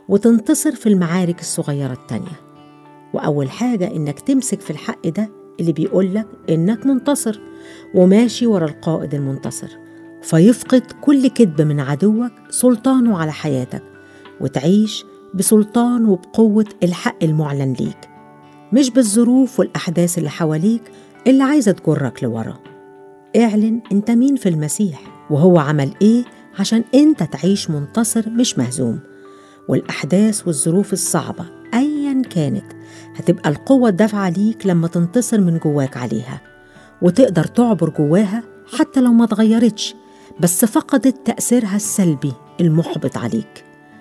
وتنتصر في المعارك الصغيرة التانية وأول حاجة إنك تمسك في الحق ده اللي بيقولك إنك منتصر وماشي ورا القائد المنتصر فيفقد كل كذب من عدوك سلطانه على حياتك وتعيش بسلطان وبقوة الحق المعلن ليك مش بالظروف والأحداث اللي حواليك اللي عايزة تجرك لورا اعلن انت مين في المسيح وهو عمل ايه عشان انت تعيش منتصر مش مهزوم والأحداث والظروف الصعبة أيا كانت هتبقى القوة الدافعة ليك لما تنتصر من جواك عليها وتقدر تعبر جواها حتى لو ما اتغيرتش بس فقدت تأثيرها السلبي المحبط عليك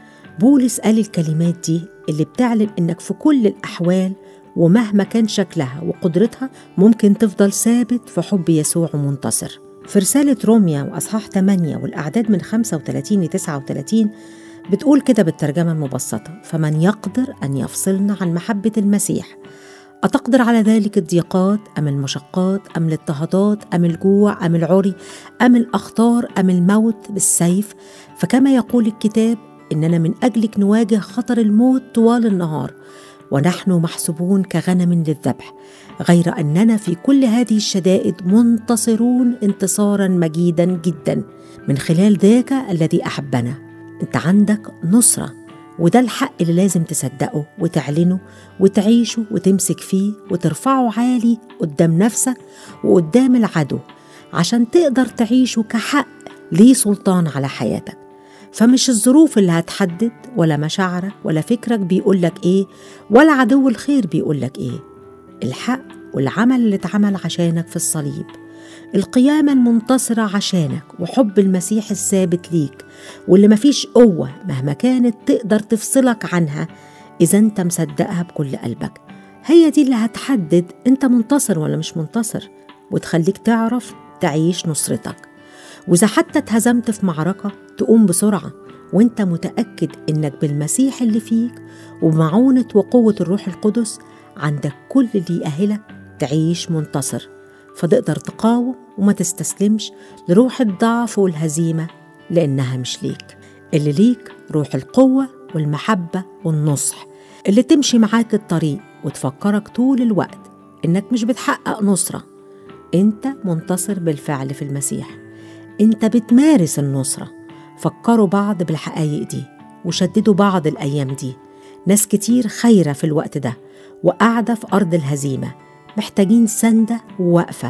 بولس قال الكلمات دي اللي بتعلن إنك في كل الأحوال ومهما كان شكلها وقدرتها ممكن تفضل ثابت في حب يسوع ومنتصر في رسالة روميا وأصحاح 8 والأعداد من 35 ل 39 بتقول كده بالترجمة المبسطة فمن يقدر أن يفصلنا عن محبة المسيح أتقدر على ذلك الضيقات أم المشقات أم الاضطهادات أم الجوع أم العري أم الأخطار أم الموت بالسيف فكما يقول الكتاب إننا من أجلك نواجه خطر الموت طوال النهار ونحن محسوبون كغنم للذبح غير اننا في كل هذه الشدائد منتصرون انتصارا مجيدا جدا من خلال ذاك الذي احبنا انت عندك نصره وده الحق اللي لازم تصدقه وتعلنه وتعيشه وتمسك فيه وترفعه عالي قدام نفسك وقدام العدو عشان تقدر تعيشه كحق ليه سلطان على حياتك فمش الظروف اللي هتحدد ولا مشاعرك ولا فكرك بيقولك ايه ولا عدو الخير بيقولك ايه الحق والعمل اللي اتعمل عشانك في الصليب القيامة المنتصرة عشانك وحب المسيح الثابت ليك واللي مفيش قوة مهما كانت تقدر تفصلك عنها إذا أنت مصدقها بكل قلبك هي دي اللي هتحدد أنت منتصر ولا مش منتصر وتخليك تعرف تعيش نصرتك وإذا حتى اتهزمت في معركة تقوم بسرعة وانت متأكد انك بالمسيح اللي فيك وبمعونة وقوة الروح القدس عندك كل اللي يأهلك تعيش منتصر فتقدر تقاوم وما تستسلمش لروح الضعف والهزيمة لأنها مش ليك اللي ليك روح القوة والمحبة والنصح اللي تمشي معاك الطريق وتفكرك طول الوقت إنك مش بتحقق نصرة أنت منتصر بالفعل في المسيح أنت بتمارس النصرة فكروا بعض بالحقايق دي وشددوا بعض الأيام دي ناس كتير خايرة في الوقت ده وقاعدة في أرض الهزيمة محتاجين سندة ووقفة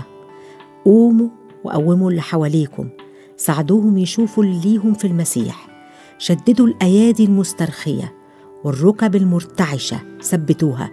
قوموا وقوموا اللي حواليكم ساعدوهم يشوفوا اللي ليهم في المسيح شددوا الأيادي المسترخية والركب المرتعشة ثبتوها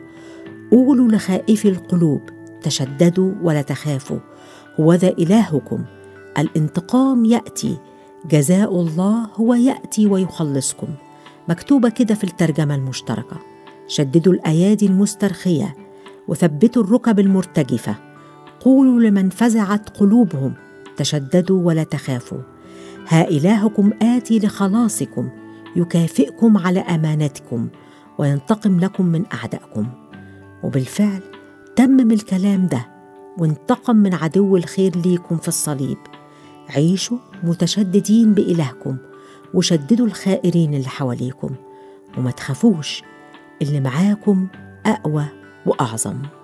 قولوا لخائفي القلوب تشددوا ولا تخافوا هو ذا إلهكم الانتقام يأتي جزاء الله هو يأتي ويخلصكم مكتوبة كده في الترجمة المشتركة شددوا الأيادي المسترخية وثبتوا الركب المرتجفة قولوا لمن فزعت قلوبهم تشددوا ولا تخافوا ها إلهكم آتي لخلاصكم يكافئكم على أمانتكم وينتقم لكم من أعدائكم وبالفعل تمم الكلام ده وانتقم من عدو الخير ليكم في الصليب عيشوا متشددين بإلهكم وشددوا الخائرين اللي حواليكم وما تخافوش اللي معاكم أقوى وأعظم